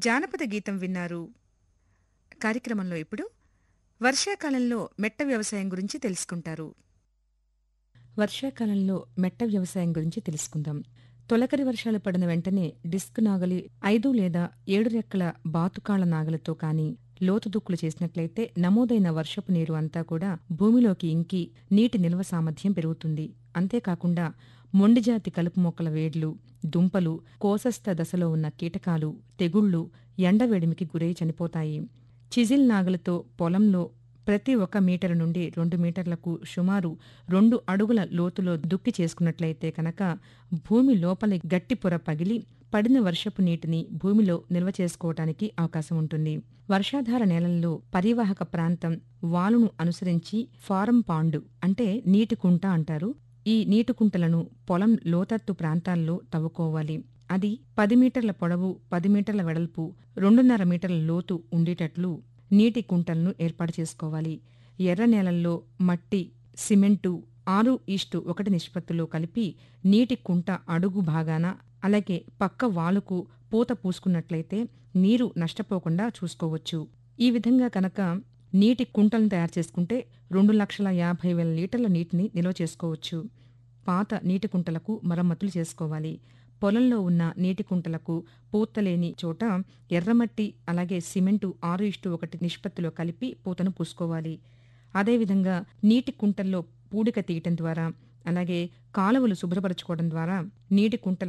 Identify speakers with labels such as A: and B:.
A: జానపద గీతం విన్నారు కార్యక్రమంలో ఇప్పుడు వర్షాకాలంలో మెట్ట వ్యవసాయం గురించి తెలుసుకుంటారు వర్షాకాలంలో మెట్ట వ్యవసాయం గురించి తెలుసుకుందాం తొలకరి వర్షాలు పడిన వెంటనే డిస్క్ నాగలి ఐదు లేదా ఏడు రెక్కల బాతుకాళ్ల నాగలితో కాని లోతు దుక్కులు చేసినట్లయితే నమోదైన వర్షపు నీరు అంతా కూడా భూమిలోకి ఇంకి నీటి నిల్వ సామర్థ్యం పెరుగుతుంది అంతేకాకుండా మొండిజాతి కలుపు మొక్కల వేడ్లు దుంపలు కోసస్థ దశలో ఉన్న కీటకాలు తెగుళ్లు ఎండవేడిమికి గురై చనిపోతాయి చిజిల్ నాగలతో పొలంలో ప్రతి ఒక మీటరు నుండి రెండు మీటర్లకు సుమారు రెండు అడుగుల లోతులో దుక్కి చేసుకున్నట్లయితే కనుక భూమి లోపలి గట్టి పొర పగిలి పడిన వర్షపు నీటిని భూమిలో నిల్వ చేసుకోవటానికి అవకాశం ఉంటుంది వర్షాధార నేలల్లో పరివాహక ప్రాంతం వాలును అనుసరించి ఫారం పాండు అంటే నీటి కుంట అంటారు ఈ నీటి కుంటలను పొలం లోతత్తు ప్రాంతాల్లో తవ్వుకోవాలి అది పది మీటర్ల పొడవు పది మీటర్ల వెడల్పు రెండున్నర మీటర్ల లోతు ఉండేటట్లు నీటి కుంటలను ఏర్పాటు చేసుకోవాలి ఎర్ర నేలల్లో మట్టి సిమెంటు ఆరు ఈస్టు ఒకటి నిష్పత్తిలో కలిపి నీటి కుంట అడుగు భాగాన అలాగే పక్క వాలుకు పూత పూసుకున్నట్లయితే నీరు నష్టపోకుండా చూసుకోవచ్చు ఈ విధంగా కనుక నీటి కుంటలను తయారు చేసుకుంటే రెండు లక్షల యాభై వేల లీటర్ల నీటిని నిల్వ చేసుకోవచ్చు పాత నీటి కుంటలకు మరమ్మతులు చేసుకోవాలి పొలంలో ఉన్న నీటి కుంటలకు పూతలేని చోట ఎర్రమట్టి అలాగే సిమెంటు ఆరు ఇష్టు ఒకటి నిష్పత్తిలో కలిపి పూతను పూసుకోవాలి అదేవిధంగా నీటి కుంటల్లో పూడిక తీయటం ద్వారా అలాగే కాలువలు శుభ్రపరచుకోవడం ద్వారా నీటి కుంటల